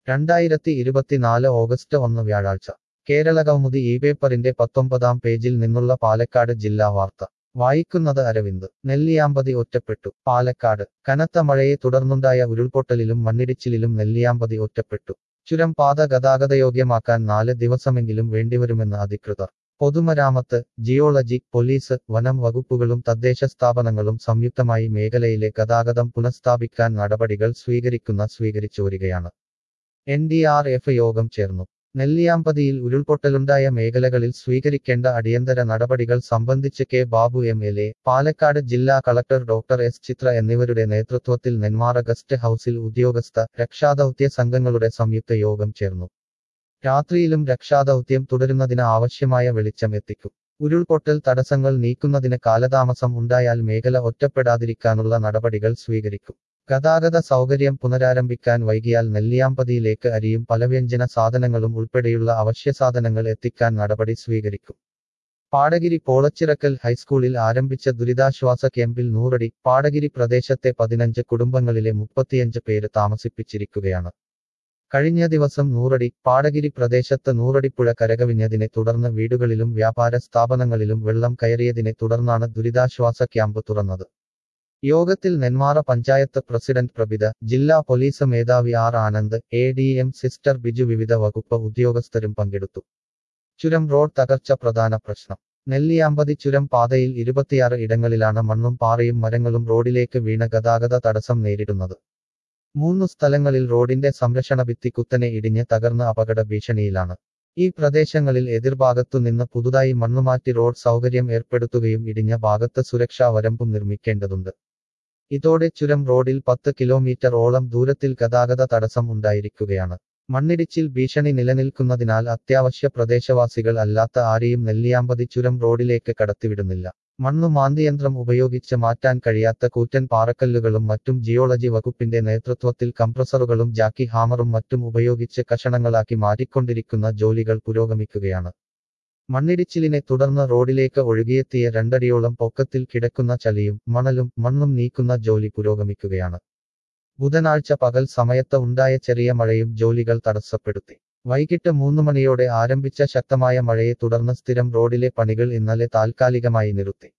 രണ്ടായിരത്തി ഇരുപത്തിനാല് ഓഗസ്റ്റ് ഒന്ന് വ്യാഴാഴ്ച കേരള കൗമുദി ഈ പേപ്പറിന്റെ പത്തൊമ്പതാം പേജിൽ നിന്നുള്ള പാലക്കാട് ജില്ലാ വാർത്ത വായിക്കുന്നത് അരവിന്ദ് നെല്ലിയാമ്പതി ഒറ്റപ്പെട്ടു പാലക്കാട് കനത്ത മഴയെ തുടർന്നുണ്ടായ ഉരുൾപൊട്ടലിലും മണ്ണിടിച്ചിലിലും നെല്ലിയാമ്പതി ഒറ്റപ്പെട്ടു ചുരം പാത ഗതാഗതയോഗ്യമാക്കാൻ നാല് ദിവസമെങ്കിലും വേണ്ടിവരുമെന്ന് അധികൃതർ പൊതുമരാമത്ത് ജിയോളജി പോലീസ് വനം വകുപ്പുകളും തദ്ദേശ സ്ഥാപനങ്ങളും സംയുക്തമായി മേഖലയിലെ ഗതാഗതം പുനഃസ്ഥാപിക്കാൻ നടപടികൾ സ്വീകരിക്കുന്ന സ്വീകരിച്ചു വരികയാണ് എൻ ഡി ആർ എഫ് യോഗം ചേർന്നു നെല്ലിയാമ്പതിയിൽ ഉരുൾപൊട്ടലുണ്ടായ മേഖലകളിൽ സ്വീകരിക്കേണ്ട അടിയന്തര നടപടികൾ സംബന്ധിച്ച് K Babu M L A Palakkad ജില്ലാ കളക്ടർ ഡോക്ടർ എസ് ചിത്ര എന്നിവരുടെ നേതൃത്വത്തിൽ നെന്മാറ ഗസ്റ്റ് ഹൌസിൽ ഉദ്യോഗസ്ഥ രക്ഷാദൌത്യ സംഘങ്ങളുടെ സംയുക്ത യോഗം ചേർന്നു രാത്രിയിലും രക്ഷാദൌത്യം തുടരുന്നതിന് ആവശ്യമായ വെളിച്ചം എത്തിക്കും ഉരുൾപൊട്ടൽ തടസ്സങ്ങൾ നീക്കുന്നതിന് കാലതാമസം ഉണ്ടായാൽ മേഖല ഒറ്റപ്പെടാതിരിക്കാനുള്ള നടപടികൾ സ്വീകരിക്കും ഗതാഗത സൗകര്യം പുനരാരംഭിക്കാൻ വൈകിയാൽ നെല്ലിയാമ്പതിയിലേക്ക് അരിയും പലവ്യഞ്ജന സാധനങ്ങളും ഉൾപ്പെടെയുള്ള അവശ്യസാധനങ്ങൾ എത്തിക്കാൻ നടപടി സ്വീകരിക്കും പാടഗിരി പോളച്ചിറക്കൽ ഹൈസ്കൂളിൽ ആരംഭിച്ച ദുരിതാശ്വാസ ക്യാമ്പിൽ നൂറടി പാടഗിരി പ്രദേശത്തെ പതിനഞ്ച് കുടുംബങ്ങളിലെ മുപ്പത്തിയഞ്ച് പേര് താമസിപ്പിച്ചിരിക്കുകയാണ് കഴിഞ്ഞ ദിവസം നൂറടി പാടഗിരി പ്രദേശത്ത് നൂറടിപ്പുഴ കരകവിഞ്ഞതിനെ തുടർന്ന് വീടുകളിലും വ്യാപാര സ്ഥാപനങ്ങളിലും വെള്ളം കയറിയതിനെ തുടർന്നാണ് ദുരിതാശ്വാസ ക്യാമ്പ് തുറന്നത് യോഗത്തിൽ നെന്മാറ പഞ്ചായത്ത് പ്രസിഡന്റ് പ്രഭിത ജില്ലാ പോലീസ് മേധാവി R Anand A D M sister Biju വിവിധ വകുപ്പ് ഉദ്യോഗസ്ഥരും പങ്കെടുത്തു ചുരം റോഡ് തകർച്ച പ്രധാന പ്രശ്നം നെല്ലിയാമ്പതി ചുരം പാതയിൽ ഇരുപത്തിയാറ് ഇടങ്ങളിലാണ് മണ്ണും പാറയും മരങ്ങളും റോഡിലേക്ക് വീണ ഗതാഗത തടസ്സം നേരിടുന്നത് മൂന്നു സ്ഥലങ്ങളിൽ റോഡിന്റെ സംരക്ഷണ ഭിത്തി കുത്തനെ ഇടിഞ്ഞ് തകർന്ന് അപകട ഭീഷണിയിലാണ് ഈ പ്രദേശങ്ങളിൽ എതിർഭാഗത്തു നിന്ന് പുതുതായി മണ്ണുമാറ്റി റോഡ് സൗകര്യം ഏർപ്പെടുത്തുകയും ഇടിഞ്ഞ ഭാഗത്ത് സുരക്ഷാ വരമ്പും നിർമ്മിക്കേണ്ടതുണ്ട് ഇതോടെ ചുരം റോഡിൽ പത്ത് കിലോമീറ്റർ ഓളം ദൂരത്തിൽ ഗതാഗത തടസ്സം ഉണ്ടായിരിക്കുകയാണ് മണ്ണിടിച്ചിൽ ഭീഷണി നിലനിൽക്കുന്നതിനാൽ അത്യാവശ്യ പ്രദേശവാസികൾ അല്ലാത്ത ആരെയും നെല്ലിയാമ്പതി ചുരം റോഡിലേക്ക് കടത്തിവിടുന്നില്ല മണ്ണു മാന്തിയന്ത്രം ഉപയോഗിച്ച് മാറ്റാൻ കഴിയാത്ത കൂറ്റൻ പാറക്കല്ലുകളും മറ്റും ജിയോളജി വകുപ്പിന്റെ നേതൃത്വത്തിൽ കംപ്രസറുകളും ജാക്കി ഹാമറും മറ്റും ഉപയോഗിച്ച് കഷണങ്ങളാക്കി മാറ്റിക്കൊണ്ടിരിക്കുന്ന ജോലികൾ പുരോഗമിക്കുകയാണ് മണ്ണിടിച്ചിലിനെ തുടർന്ന് റോഡിലേക്ക് ഒഴുകിയെത്തിയ രണ്ടടിയോളം പൊക്കത്തിൽ കിടക്കുന്ന ചളിയും മണലും മണ്ണും നീക്കുന്ന ജോലി പുരോഗമിക്കുകയാണ് ബുധനാഴ്ച പകൽ സമയത്ത് ഉണ്ടായ ചെറിയ മഴയും ജോലികൾ തടസ്സപ്പെടുത്തി വൈകിട്ട് മൂന്ന് മണിയോടെ ആരംഭിച്ച ശക്തമായ മഴയെ തുടർന്ന് സ്ഥിരം റോഡിലെ പണികൾ ഇന്നലെ താൽക്കാലികമായി നിർത്തി